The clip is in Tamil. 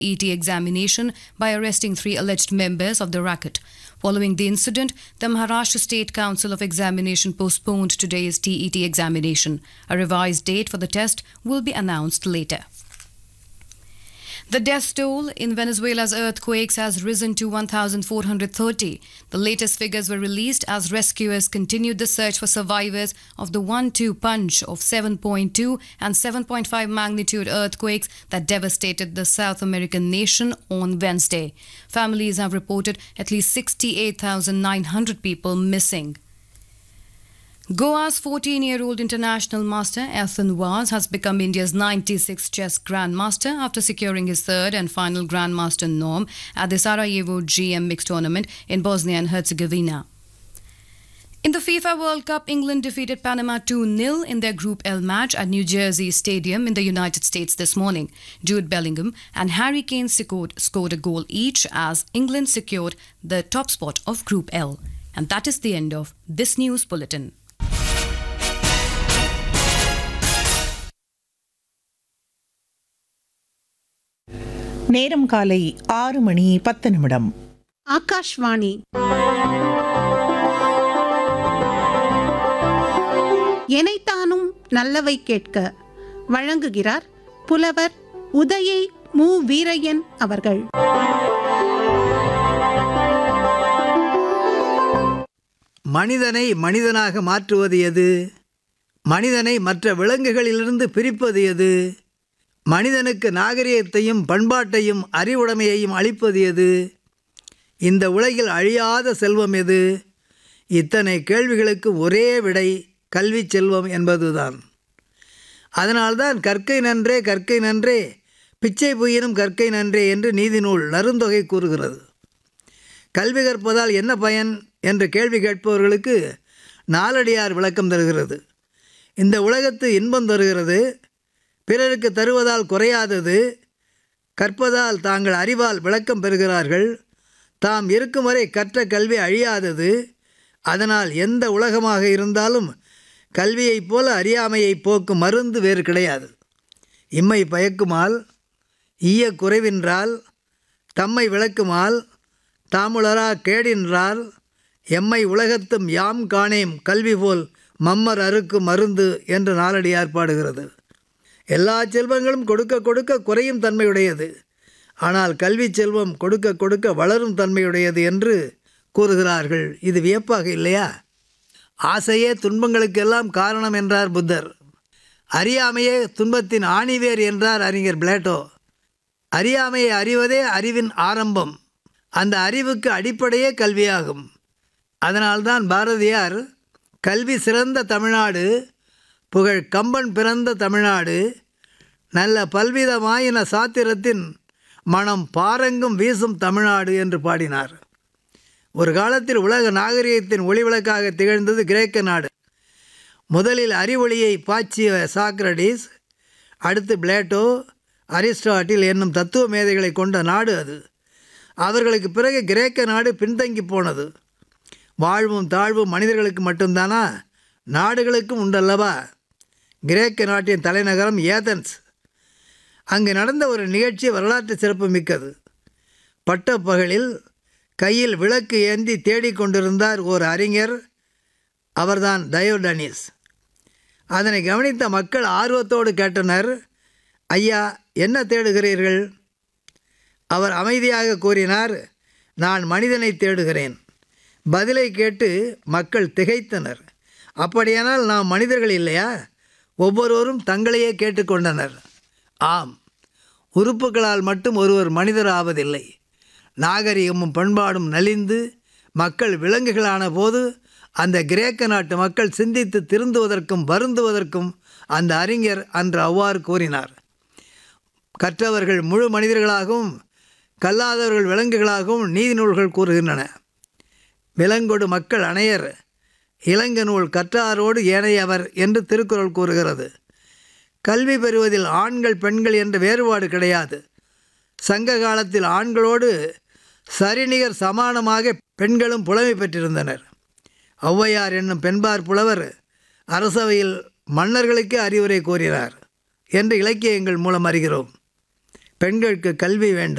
ET examination by arresting three alleged members of the racket. Following the incident, the Maharashtra State Council of Examination postponed today's TET examination. A revised date for the test will be announced later. The death toll in Venezuela's earthquakes has risen to 1,430. The latest figures were released as rescuers continued the search for survivors of the 1 2 punch of 7.2 and 7.5 magnitude earthquakes that devastated the South American nation on Wednesday. Families have reported at least 68,900 people missing. Goa's 14 year old international master Ethan Vaz has become India's 96th chess grandmaster after securing his third and final grandmaster norm at the Sarajevo GM mixed tournament in Bosnia and Herzegovina. In the FIFA World Cup, England defeated Panama 2 0 in their Group L match at New Jersey Stadium in the United States this morning. Jude Bellingham and Harry Kane scored, scored a goal each as England secured the top spot of Group L. And that is the end of this news bulletin. நேரம் காலை ஆறு மணி பத்து நிமிடம் ஆகாஷ்வாணி எனைத்தானும் நல்லவை கேட்க வழங்குகிறார் புலவர் உதயை மு வீரையன் அவர்கள் மனிதனை மனிதனாக மாற்றுவது எது மனிதனை மற்ற விலங்குகளிலிருந்து பிரிப்பது எது மனிதனுக்கு நாகரிகத்தையும் பண்பாட்டையும் அறிவுடைமையையும் அளிப்பது எது இந்த உலகில் அழியாத செல்வம் எது இத்தனை கேள்விகளுக்கு ஒரே விடை கல்வி செல்வம் என்பதுதான் அதனால்தான் கற்கை நன்றே கற்கை நன்றே பிச்சை புயினும் கற்கை நன்றே என்று நீதிநூல் நருந்தொகை கூறுகிறது கல்வி கற்பதால் என்ன பயன் என்ற கேள்வி கேட்பவர்களுக்கு நாலடியார் விளக்கம் தருகிறது இந்த உலகத்து இன்பம் தருகிறது பிறருக்கு தருவதால் குறையாதது கற்பதால் தாங்கள் அறிவால் விளக்கம் பெறுகிறார்கள் தாம் இருக்கும் வரை கற்ற கல்வி அழியாதது அதனால் எந்த உலகமாக இருந்தாலும் கல்வியைப் போல அறியாமையை போக்கும் மருந்து வேறு கிடையாது இம்மை பயக்குமால் ஈய குறைவின்றால் தம்மை விளக்குமால் தாமுளரா கேடின்றால் எம்மை உலகத்தும் யாம் காணேம் கல்வி போல் மம்மர் அறுக்கு மருந்து என்று நாலடியார் பாடுகிறது எல்லா செல்வங்களும் கொடுக்க கொடுக்க குறையும் தன்மையுடையது ஆனால் கல்வி செல்வம் கொடுக்க கொடுக்க வளரும் தன்மையுடையது என்று கூறுகிறார்கள் இது வியப்பாக இல்லையா ஆசையே துன்பங்களுக்கெல்லாம் காரணம் என்றார் புத்தர் அறியாமையே துன்பத்தின் ஆணிவேர் என்றார் அறிஞர் பிளேட்டோ அறியாமையை அறிவதே அறிவின் ஆரம்பம் அந்த அறிவுக்கு அடிப்படையே கல்வியாகும் அதனால்தான் பாரதியார் கல்வி சிறந்த தமிழ்நாடு புகழ் கம்பன் பிறந்த தமிழ்நாடு நல்ல பல்விதமாயின சாத்திரத்தின் மனம் பாரங்கும் வீசும் தமிழ்நாடு என்று பாடினார் ஒரு காலத்தில் உலக நாகரிகத்தின் ஒளிவிளக்காக திகழ்ந்தது கிரேக்க நாடு முதலில் அறிவொளியை பாய்ச்சிய சாக்ரடிஸ் அடுத்து பிளேட்டோ அரிஸ்டாட்டில் என்னும் தத்துவ மேதைகளை கொண்ட நாடு அது அவர்களுக்கு பிறகு கிரேக்க நாடு பின்தங்கி போனது வாழ்வும் தாழ்வும் மனிதர்களுக்கு மட்டும்தானா நாடுகளுக்கும் உண்டல்லவா கிரேக்க நாட்டின் தலைநகரம் ஏதன்ஸ் அங்கு நடந்த ஒரு நிகழ்ச்சி வரலாற்று சிறப்பு மிக்கது பட்டப்பகலில் கையில் விளக்கு ஏந்தி தேடிக்கொண்டிருந்தார் ஓர் அறிஞர் அவர்தான் டயோடனிஸ் அதனை கவனித்த மக்கள் ஆர்வத்தோடு கேட்டனர் ஐயா என்ன தேடுகிறீர்கள் அவர் அமைதியாக கூறினார் நான் மனிதனை தேடுகிறேன் பதிலை கேட்டு மக்கள் திகைத்தனர் அப்படியானால் நாம் மனிதர்கள் இல்லையா ஒவ்வொருவரும் தங்களையே கேட்டுக்கொண்டனர் ஆம் உறுப்புகளால் மட்டும் ஒருவர் மனிதர் ஆவதில்லை நாகரிகமும் பண்பாடும் நலிந்து மக்கள் விலங்குகளான போது அந்த கிரேக்க நாட்டு மக்கள் சிந்தித்து திருந்துவதற்கும் வருந்துவதற்கும் அந்த அறிஞர் அன்று அவ்வாறு கூறினார் கற்றவர்கள் முழு மனிதர்களாகவும் கல்லாதவர்கள் விலங்குகளாகவும் நீதி நூல்கள் கூறுகின்றன விலங்கொடு மக்கள் அணையர் இளங்க நூல் கற்றாரோடு ஏனையவர் என்று திருக்குறள் கூறுகிறது கல்வி பெறுவதில் ஆண்கள் பெண்கள் என்ற வேறுபாடு கிடையாது சங்க காலத்தில் ஆண்களோடு சரிநிகர் சமானமாக பெண்களும் புலமை பெற்றிருந்தனர் ஔவையார் என்னும் பெண்பார் புலவர் அரசவையில் மன்னர்களுக்கே அறிவுரை கூறினார் என்று இலக்கியங்கள் மூலம் அறிகிறோம் பெண்களுக்கு கல்வி வேண்டும்